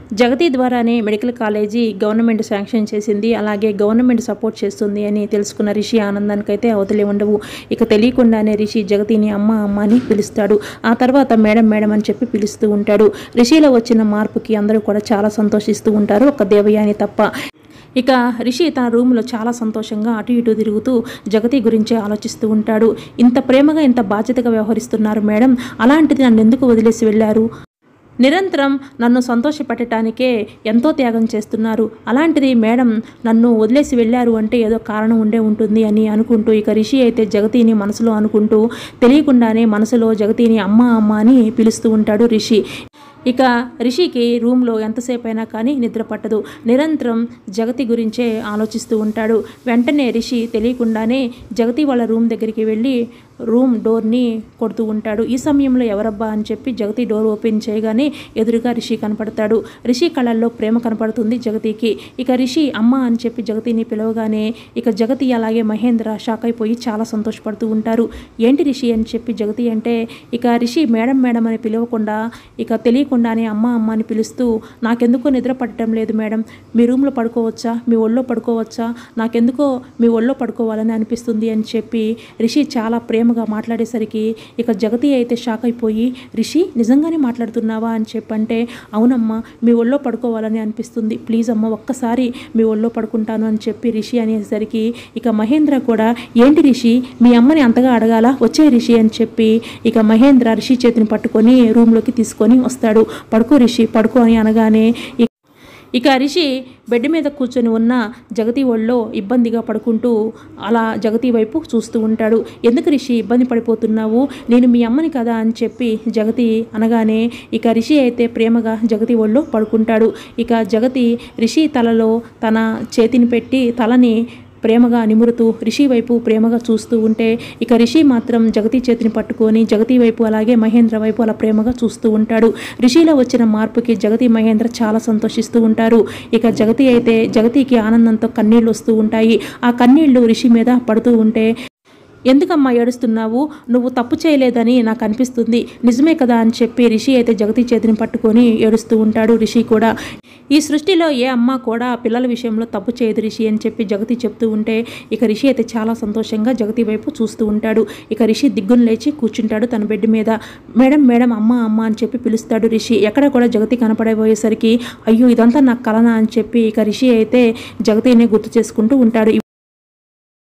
జగతి ద్వారానే medical college government sanction చేసింది అలాగే గవర్నమెంట్ సపోర్ట్ చేస్తుంది అని తెలుసుకున్న రిషి ఆనందానికైతే అవతలే ఉండవు ఇక తెలియకుండానే రిషి జగతిని అమ్మ అమ్మ అని పిలుస్తాడు ఆ తర్వాత మేడం మేడం అని చెప్పి పిలుస్తూ ఉంటాడు రిషిలో వచ్చిన మార్పుకి అందరూ కూడా చాలా సంతోషిస్తూ ఉంటారు ఒక దేవయాని తప్ప ఇక రిషి తన రూమ్లో చాలా సంతోషంగా అటు ఇటు తిరుగుతూ జగతి గురించే ఆలోచిస్తూ ఉంటాడు ఇంత ప్రేమగా ఇంత బాధ్యతగా వ్యవహరిస్తున్నారు మేడం అలాంటిది నన్ను ఎందుకు వదిలేసి వెళ్ళారు నిరంతరం నన్ను సంతోషపెట్టడానికే ఎంతో త్యాగం చేస్తున్నారు అలాంటిది మేడం నన్ను వదిలేసి వెళ్ళారు అంటే ఏదో కారణం ఉండే ఉంటుంది అని అనుకుంటూ ఇక రిషి అయితే జగతిని మనసులో అనుకుంటూ తెలియకుండానే మనసులో జగతిని అమ్మ అమ్మ అని పిలుస్తూ ఉంటాడు రిషి ఇక రిషికి రూమ్లో ఎంతసేపు అయినా కానీ నిద్ర పట్టదు నిరంతరం జగతి గురించే ఆలోచిస్తూ ఉంటాడు వెంటనే రిషి తెలియకుండానే జగతి వాళ్ళ రూమ్ దగ్గరికి వెళ్ళి రూమ్ డోర్ని కొడుతూ ఉంటాడు ఈ సమయంలో ఎవరబ్బా అని చెప్పి జగతి డోర్ ఓపెన్ చేయగానే ఎదురుగా రిషి కనపడతాడు రిషి కళ్ళల్లో ప్రేమ కనపడుతుంది జగతికి ఇక రిషి అమ్మ అని చెప్పి జగతిని పిలవగానే ఇక జగతి అలాగే మహేంద్ర షాక్ అయిపోయి చాలా సంతోషపడుతూ ఉంటారు ఏంటి రిషి అని చెప్పి జగతి అంటే ఇక రిషి మేడం మేడం అని పిలవకుండా ఇక తెలియకుండానే అమ్మ అమ్మ అని పిలుస్తూ నాకెందుకో నిద్ర పట్టడం లేదు మేడం మీ రూమ్లో పడుకోవచ్చా మీ ఒళ్ళో పడుకోవచ్చా నాకెందుకో మీ ఒళ్ళో పడుకోవాలని అనిపిస్తుంది అని చెప్పి రిషి చాలా ప్రేమగా మాట్లాడేసరికి ఇక జగతి అయితే షాక్ అయిపోయి రిషి నిజంగానే మాట్లాడుతున్నావా అని చెప్పంటే అవునమ్మా మీ ఒళ్ళో పడుకోవాలని అనిపిస్తుంది ప్లీజ్ అమ్మ ఒక్కసారి మీ ఒళ్ళో పడుకుంటాను అని చెప్పి రిషి అనేసరికి ఇక మహేంద్ర కూడా ఏంటి రిషి మీ అమ్మని అంతగా అడగాల వచ్చే రిషి అని చెప్పి ఇక మహేంద్ర రిషి చేతిని పట్టుకొని రూమ్లోకి తీసుకొని వస్తాడు పడుకో రిషి పడుకో అని అనగానే ఇక ఇక రిషి బెడ్ మీద కూర్చొని ఉన్న జగతి ఒళ్ళో ఇబ్బందిగా పడుకుంటూ అలా జగతి వైపు చూస్తూ ఉంటాడు ఎందుకు రిషి ఇబ్బంది పడిపోతున్నావు నేను మీ అమ్మని కదా అని చెప్పి జగతి అనగానే ఇక రిషి అయితే ప్రేమగా జగతి ఒళ్ళో పడుకుంటాడు ఇక జగతి రిషి తలలో తన చేతిని పెట్టి తలని ప్రేమగా నిమురుతూ రిషి వైపు ప్రేమగా చూస్తూ ఉంటే ఇక రిషి మాత్రం జగతి చేతిని పట్టుకొని జగతి వైపు అలాగే మహేంద్ర వైపు అలా ప్రేమగా చూస్తూ ఉంటాడు రిషిలో వచ్చిన మార్పుకి జగతి మహేంద్ర చాలా సంతోషిస్తూ ఉంటారు ఇక జగతి అయితే జగతికి ఆనందంతో కన్నీళ్లు వస్తూ ఉంటాయి ఆ కన్నీళ్లు రిషి మీద పడుతూ ఉంటే ఎందుకమ్మా ఏడుస్తున్నావు నువ్వు తప్పు చేయలేదని నాకు అనిపిస్తుంది నిజమే కదా అని చెప్పి రిషి అయితే జగతి చేతిని పట్టుకొని ఏడుస్తూ ఉంటాడు రిషి కూడా ఈ సృష్టిలో ఏ అమ్మ కూడా పిల్లల విషయంలో తప్పు చేయదు రిషి అని చెప్పి జగతి చెప్తూ ఉంటే ఇక రిషి అయితే చాలా సంతోషంగా జగతి వైపు చూస్తూ ఉంటాడు ఇక రిషి దిగ్గును లేచి కూర్చుంటాడు తన బెడ్ మీద మేడం మేడం అమ్మ అమ్మ అని చెప్పి పిలుస్తాడు రిషి ఎక్కడ కూడా జగతి కనపడబోయేసరికి అయ్యో ఇదంతా నాకు కలనా అని చెప్పి ఇక రిషి అయితే జగతినే గుర్తు చేసుకుంటూ ఉంటాడు